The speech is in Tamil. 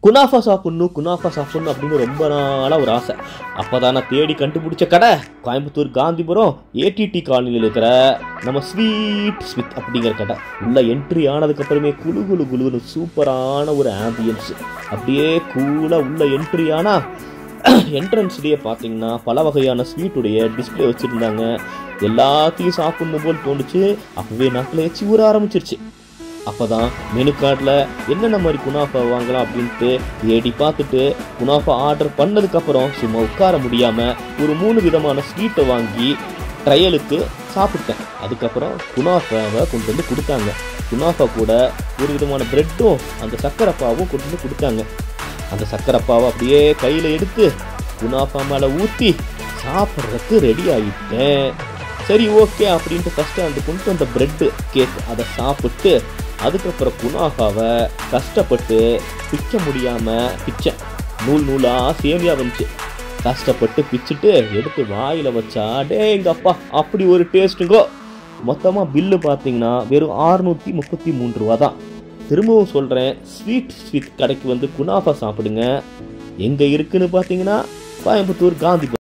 குனாஃபா சாப்பிட்ணும் குனாஃபா சாப்பிட்ணும் அப்படின்னு ரொம்ப நாளாக ஒரு ஆசை அப்போ தான் நான் தேடி கண்டுபிடிச்ச கடை கோயம்புத்தூர் காந்திபுரம் ஏடிடி காலனியில் இருக்கிற நம்ம ஸ்வீட் ஸ்மித் அப்படிங்கிற கடை உள்ள என்ட்ரி ஆனதுக்கப்புறமே குளு குளு குளுன்னு சூப்பரான ஒரு ஆம்பியன்ஸ் அப்படியே கூலாக உள்ள என்ட்ரி ஆனால் என்ட்ரன்ஸ்லேயே பார்த்தீங்கன்னா பல வகையான ஸ்வீட்டுடைய டிஸ்ப்ளே வச்சுருந்தாங்க எல்லாத்தையும் சாப்பிடணும் போல் தோணுச்சு அப்போவே நாக்கில் எச்சி ஊற ஆரம்பிச்சிருச்சு அப்போ தான் மெனு கார்டில் என்னென்ன மாதிரி குனாஃபா வாங்கலாம் அப்படின்ட்டு தேடி பார்த்துட்டு குனாஃபா ஆர்டர் பண்ணதுக்கப்புறம் சும்மா உட்கார முடியாமல் ஒரு மூணு விதமான ஸ்வீட்டை வாங்கி ட்ரையலுக்கு சாப்பிட்டேன் அதுக்கப்புறம் குனாஃபாவை கொண்டு வந்து கொடுத்தாங்க குனாஃபா கூட ஒரு விதமான ப்ரெட்டும் அந்த சக்கரைப்பாவும் கொண்டு வந்து கொடுத்தாங்க அந்த சக்கரைப்பாவை அப்படியே கையில் எடுத்து குனாஃபா மேலே ஊற்றி சாப்பிட்றதுக்கு ரெடி ஆகிட்டேன் சரி ஓகே அப்படின்ட்டு ஃபஸ்ட்டு அந்த கொண்டு வந்த ப்ரெட்டு கேக் அதை சாப்பிட்டு அதுக்கப்புறம் குனாஃபாவை கஷ்டப்பட்டு பிக்க முடியாமல் பிச்சேன் நூல் நூலாக சேமியா வந்துச்சு கஷ்டப்பட்டு பிச்சுட்டு எடுத்து வாயில் வச்சா டே எங்க அப்பா அப்படி ஒரு டேஸ்ட்டுங்கோ மொத்தமாக பில்லு பார்த்தீங்கன்னா வெறும் ஆறுநூற்றி முப்பத்தி மூணு ரூபா தான் திரும்பவும் சொல்கிறேன் ஸ்வீட் ஸ்வீட் கடைக்கு வந்து குனாஃபா சாப்பிடுங்க எங்கே இருக்குன்னு பார்த்தீங்கன்னா கோயம்புத்தூர் காந்தி